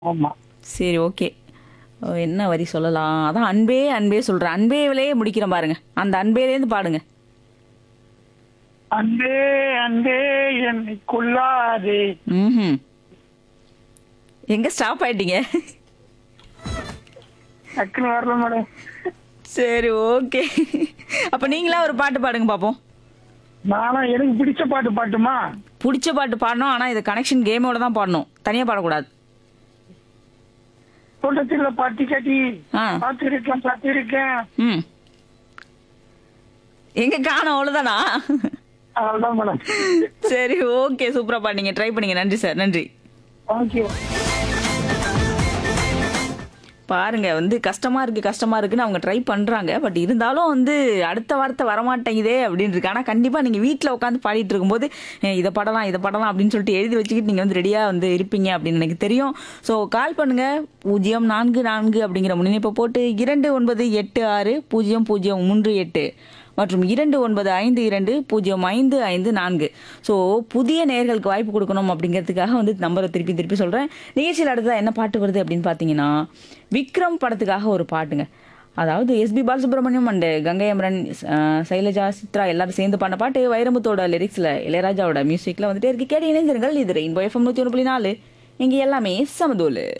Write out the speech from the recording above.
ஆமா சரி ஓகே என்ன வரி சொல்லலாம் அதான் அன்பே அன்பே சொல்றேன் அன்பேவிலேயே முடிக்கிறேன் பாருங்க அந்த அன்பேலேருந்து பாடுங்க அன்பே அன்பே என்னை கொள்ளாதே ம் எங்க ஸ்டாப் ஆயிட்டீங்க டக்குன்னு வரல மேடம் சரி ஓகே அப்ப நீங்களா ஒரு பாட்டு பாடுங்க பாப்போம் நானா எனக்கு பிடிச்ச பாட்டு பாட்டுமா பிடிச்ச பாட்டு பாடணும் ஆனா இது கனெக்ஷன் கேமோட தான் பாடணும் தனியா பாடக்கூடாது தோட்டத்தில் பாட்டி கட்டி ஆ பார்த்திருக்கேன் பார்த்திருக்கேன் ம் எங்க காணோம் அவ்வளவுதானா அவ்வளவுதான் மேடம் சரி ஓகே சூப்பரா பாடுங்க ட்ரை பண்ணீங்க நன்றி சார் நன்றி தேங்க்யூ பாருங்க வந்து கஷ்டமா இருக்கு கஷ்டமா இருக்குன்னு அவங்க ட்ரை பண்றாங்க பட் இருந்தாலும் வந்து அடுத்த வார்த்தை வரமாட்டேங்குதே அப்படின்னு இருக்கு ஆனா கண்டிப்பா நீங்க வீட்ல உட்காந்து பாடிட்டு இருக்கும்போது "ஏய், இதை படலாம் இதை படலாம் அப்படின்னு சொல்லிட்டு எழுதி வச்சுக்கிட்டு நீங்க வந்து ரெடியா வந்து இருப்பீங்க அப்படின்னு எனக்கு தெரியும் ஸோ கால் பண்ணுங்க பூஜ்ஜியம் நான்கு நான்கு அப்படிங்கிற முன்னிணைப்பை போட்டு இரண்டு ஒன்பது எட்டு ஆறு பூஜ்ஜியம் பூஜ்ஜியம் மூன்று எட்டு மற்றும் இரண்டு ஒன்பது ஐந்து இரண்டு பூஜ்ஜியம் ஐந்து ஐந்து நான்கு ஸோ புதிய நேயர்களுக்கு வாய்ப்பு கொடுக்கணும் அப்படிங்கிறதுக்காக வந்து நம்பரை திருப்பி திருப்பி சொல்கிறேன் நிகழ்ச்சியில் அடுத்ததா என்ன பாட்டு வருது அப்படின்னு பார்த்தீங்கன்னா விக்ரம் படத்துக்காக ஒரு பாட்டுங்க அதாவது எஸ்பி பாலசுப்ரமணியம் அண்ட் கங்கை அமரன் அஹ், சைலஜா சித்ரா எல்லாரும் சேர்ந்து பண்ண பாட்டு வைரமுத்தோட லிரிக்ஸில் இளையராஜாவோட மியூசிக்கில் வந்துட்டே இருக்கு கேட்டு இணைந்திருங்கள் இது ரெயின்போ எஃப்எம் நூற்றி ஒன்று புள்ளி நாலு இங்கே எல்லாமே சமதூலு